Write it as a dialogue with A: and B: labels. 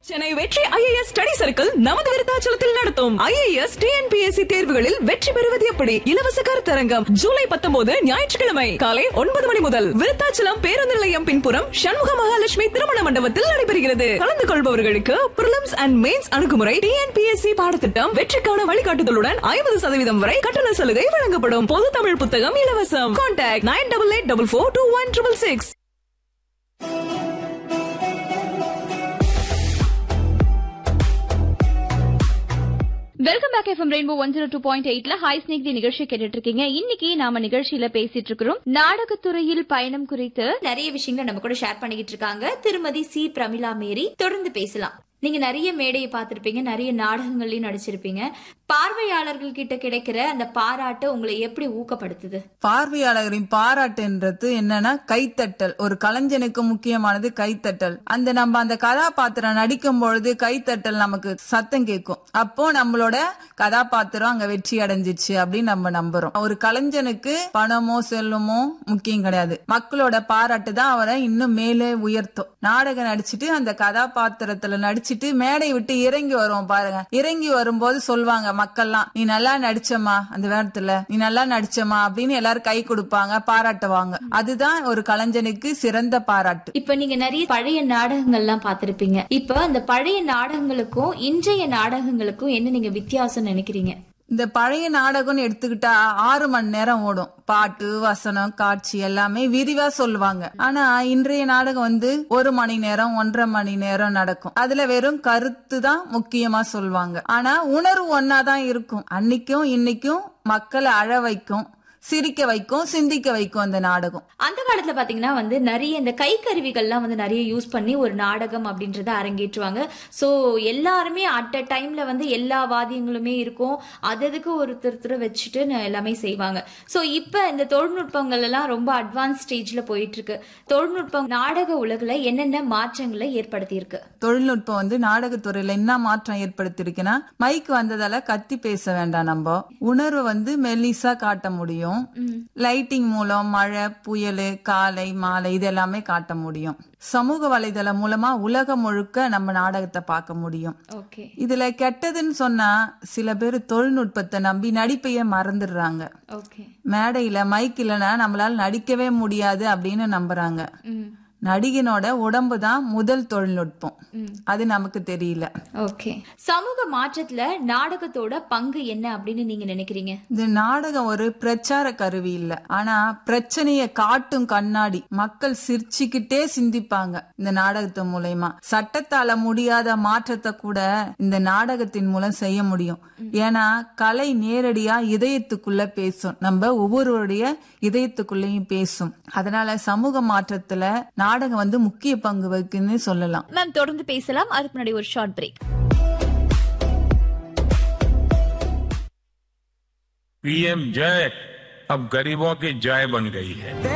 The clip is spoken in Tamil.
A: சென்னை வெற்றி ஐஏஎஸ் ஸ்டடி சர்க்கிள் நமது விருத்தாச்சலத்தில் நடத்தும் ஐஏஎஸ் டிஎன்பிஎஸ்சி தேர்வுகளில் வெற்றி பெறுவது எப்படி இலவச கருத்தரங்கம் ஜூலை பத்தொன்பது ஞாயிற்றுக்கிழமை காலை ஒன்பது மணி முதல் விருத்தாச்சலம் பேருந்து நிலையம் பின்புறம் சண்முக மகாலட்சுமி திருமண மண்டபத்தில் நடைபெறுகிறது கலந்து கொள்பவர்களுக்கு பிரிலிம்ஸ் அண்ட் மெயின்ஸ் அணுகுமுறை டிஎன்பிஎஸ்சி பாடத்திட்டம் வெற்றிக்கான வழிகாட்டுதலுடன் ஐம்பது சதவீதம் வரை கட்டண சலுகை வழங்கப்படும் பொது தமிழ் புத்தகம் இலவசம் contact nine double eight double four two one triple six
B: welcome back FM Rainbow one zero two point எயிட்ல ஹை ஸ்னேக் தி நிகழ்ச்சி கேட்டுட்டு இருக்கீங்க இன்னைக்கு நாம நிகழ்ச்சியில பேசிட்டு இருக்கிறோம் நாடகத்துறையில் பயணம் குறித்து
C: நிறைய விஷயங்களை நம்ம கூட ஷேர் பண்ணிக்கிட்டு இருக்காங்க திருமதி சி பிரமிளா மேரி தொடர்ந்து பேசலாம் நீங்க நிறைய மேடையை பார்த்திருப்பீங்க நிறைய நாடகங்கள்லயும் நடிச்சிருப்பீங்க பார்வையாளர்கள் கிட்ட கிடைக்கிற அந்த பாராட்டு உங்களை எப்படி ஊக்கப்படுத்துது
D: பார்வையாளரின் பாராட்டுன்றது என்னன்னா கைத்தட்டல் ஒரு கலைஞனுக்கு முக்கியமானது கைத்தட்டல் அந்த நம்ம அந்த கதாபாத்திரம் நடிக்கும் பொழுது கைத்தட்டல் நமக்கு சத்தம் கேட்கும் அப்போ நம்மளோட கதாபாத்திரம் அங்க வெற்றி அடைஞ்சிச்சு அப்படின்னு நம்ம நம்புறோம் ஒரு கலைஞனுக்கு பணமோ செல்வமோ முக்கியம் கிடையாது மக்களோட பாராட்டு தான் அவரை இன்னும் மேலே உயர்த்தும் நாடகம் நடிச்சிட்டு அந்த கதாபாத்திரத்துல நடிச்சிட்டு மேடை விட்டு இறங்கி வருவோம் பாருங்க இறங்கி வரும்போது சொல்லுவாங்க மக்கள்லாம் நீ நல்லா நடிச்சம்மா அந்த நேரத்துல நீ நல்லா நடிச்சம்மா அப்படின்னு எல்லாரும் கை கொடுப்பாங்க பாராட்டுவாங்க அதுதான் ஒரு கலைஞனுக்கு சிறந்த பாராட்டு
C: இப்ப நீங்க நிறைய பழைய நாடகங்கள்லாம் பார்த்திருப்பீங்க இப்ப அந்த பழைய நாடகங்களுக்கும் இன்றைய நாடகங்களுக்கும் என்ன நீங்க வித்தியாசம் நினைக்கிறீங்க
D: இந்த பழைய நாடகம்னு எடுத்துக்கிட்டா ஆறு மணி நேரம் ஓடும் பாட்டு வசனம் காட்சி எல்லாமே விரிவா சொல்லுவாங்க ஆனா இன்றைய நாடகம் வந்து ஒரு மணி நேரம் ஒன்றரை மணி நேரம் நடக்கும் அதுல வெறும் கருத்து தான் முக்கியமா சொல்லுவாங்க ஆனா உணர்வு ஒன்னாதான் இருக்கும் அன்னைக்கும் இன்னைக்கும் மக்களை அழ வைக்கும் சிரிக்க வைக்கும் சிந்திக்க வைக்கும் அந்த நாடகம்
C: அந்த காலத்துல பாத்தீங்கன்னா வந்து நிறைய இந்த கை கருவிகள்லாம் வந்து நிறைய யூஸ் பண்ணி ஒரு நாடகம் அப்படின்றத அரங்கேற்றுவாங்க சோ எல்லாருமே அட் அ டைம்ல வந்து எல்லா வாத்தியங்களுமே இருக்கும் அது அதுக்கு ஒருத்தர் வச்சுட்டு ந- எல்லாமே செய்வாங்க சோ இப்ப இந்த தொழில்நுட்பங்கள் எல்லாம் ரொம்ப அட்வான்ஸ் ஸ்டேஜ்ல போயிட்டு இருக்கு தொழில்நுட்பம் நாடக உலகுல என்னென்ன மாற்றங்களை ஏற்படுத்தி இருக்கு
D: தொழில்நுட்பம் வந்து நாடகத்துறையில என்ன மாற்றம் ஏற்படுத்திருக்குன்னா மைக் வந்ததால கத்தி பேச வேண்டாம் நம்ம உணர்வை வந்து மெல்லிசா காட்ட முடியும் லைட்டிங் மூலம் மழை புயல் காலை மாலை இது எல்லாமே காட்ட முடியும் சமூக வலைதளம் மூலமா உலகம் முழுக்க நம்ம நாடகத்தை பார்க்க முடியும்
C: ஓகே
D: இதுல கெட்டதுன்னு சொன்னா சில பேர் தொழில்நுட்பத்தை நம்பி நடிப்பையே மறந்துடுறாங்க
C: ஓகே
D: மேடையில மைக் இல்லைன்னா நம்மளால நடிக்கவே முடியாது அப்படின்னு நம்புறாங்க
C: ம்
D: நடிகனோட உடம்பு தான் முதல் தொழில்நுட்பம் அது நமக்கு தெரியல
C: ஓகே சமூக மாற்றத்துல நாடகத்தோட பங்கு என்ன அப்படின்னு நீங்க நினைக்கிறீங்க
D: இந்த நாடகம் ஒரு பிரச்சார கருவி இல்ல ஆனா பிரச்சனைய காட்டும் கண்ணாடி மக்கள் சிரிச்சுக்கிட்டே சிந்திப்பாங்க இந்த நாடகத்து மூலயமா சட்டத்தால முடியாத மாற்றத்தை கூட இந்த நாடகத்தின் மூலம் செய்ய முடியும் ஏன்னா கலை நேரடியா இதயத்துக்குள்ள பேசும் நம்ம ஒவ்வொருவருடைய இதயத்துக்குள்ளேயும் பேசும் அதனால சமூக மாற்றத்துல நாடகம் வந்து முக்கிய பங்கு வகிக்குன்னு சொல்லலாம்
B: மேம் தொடர்ந்து பேசலாம் அதுக்கு முன்னாடி ஒரு ஷார்ட் பிரேக்
E: पीएम जय अब गरीबों की जय बन गई है